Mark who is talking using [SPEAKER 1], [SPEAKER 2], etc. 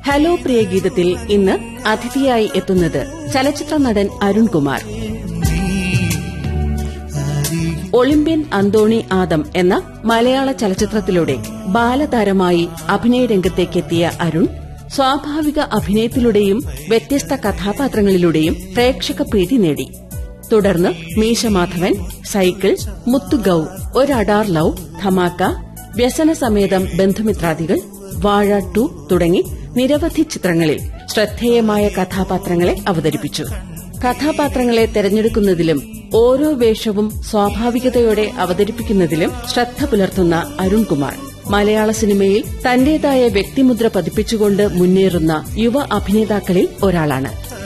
[SPEAKER 1] hello പ്രിയ ഗീതത്തിൽ ഇന്ന് അതിഥിയായി എത്തുന്നത് ചലച്ചിത്ര നടൻ അരുൺകുമാർ ഒളിമ്പ്യൻ അന്തോണി ആദം എന്ന മലയാള ചലച്ചിത്രത്തിലൂടെ ബാലതാരമായി അഭിനയ രംഗത്തേക്കെത്തിയ അരുൺ സ്വാഭാവിക അഭിനയത്തിലൂടെയും വ്യത്യസ്ത കഥാപാത്രങ്ങളിലൂടെയും പ്രേക്ഷക പ്രീതി നേടി തുടർന്ന് Meeshamadhavan cycle Muthugauv Oru Adaar love Dhamaka Vyasanasametham Bandhumithradikal Vaazha two തുടങ്ങി നിരവധി ചിത്രങ്ങളിൽ ശ്രദ്ധേയമായ കഥാപാത്രങ്ങളെ അവതരിപ്പിച്ചു കഥാപാത്രങ്ങളെ തെരഞ്ഞെടുക്കുന്നതിലും ഓരോ വേഷവും സ്വാഭാവികതയോടെ അവതരിപ്പിക്കുന്നതിലും ശ്രദ്ധ പുലർത്തുന്ന അരുൺകുമാർ മലയാള സിനിമയിൽ തന്റേതായ വ്യക്തിമുദ്ര പതിപ്പിച്ചുകൊണ്ട് മുന്നേറുന്ന യുവ അഭിനേതാക്കളിൽ ഒരാളാണ്